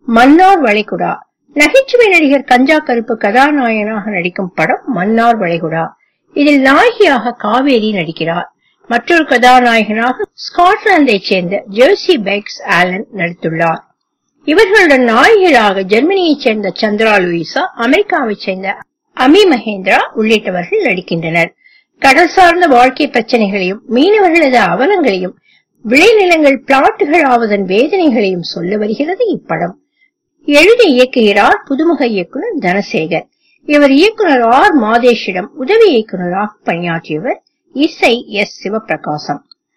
மன்னார் வளைகுடா நகைச்சுவை நடிகர் கஞ்சா கருப்பு கதாநாயகனாக நடிக்கும் படம் மன்னார் வளைகுடா இதில் நாயகியாக காவேரி நடிக்கிறார் மற்றொரு கதாநாயகனாக ஸ்காட்லாந்தைச் சேர்ந்த ஜெர்சி பெக்ஸ் ஆலன் நடித்துள்ளார் இவர்களுடன் நாயகிகளாக ஜெர்மனியைச் சேர்ந்த சந்திரா லூயிசா அமெரிக்காவைச் சேர்ந்த அமி மகேந்திரா உள்ளிட்டவர்கள் நடிக்கின்றனர் கடல் சார்ந்த வாழ்க்கை பிரச்சனைகளையும் மீனவர்களது அவலங்களையும் விளைநிலங்கள் பிளாட்டுகள் ஆவதன் வேதனைகளையும் சொல்ல வருகிறது இப்படம் எழுதி இயக்குகிறார் புதுமுக இயக்குனர் தனசேகர் இவர் இயக்குனர் ஆர் மாதேஷிடம் உதவி இயக்குனராக பணியாற்றியவர் இசை எஸ் சிவபிரகாசம்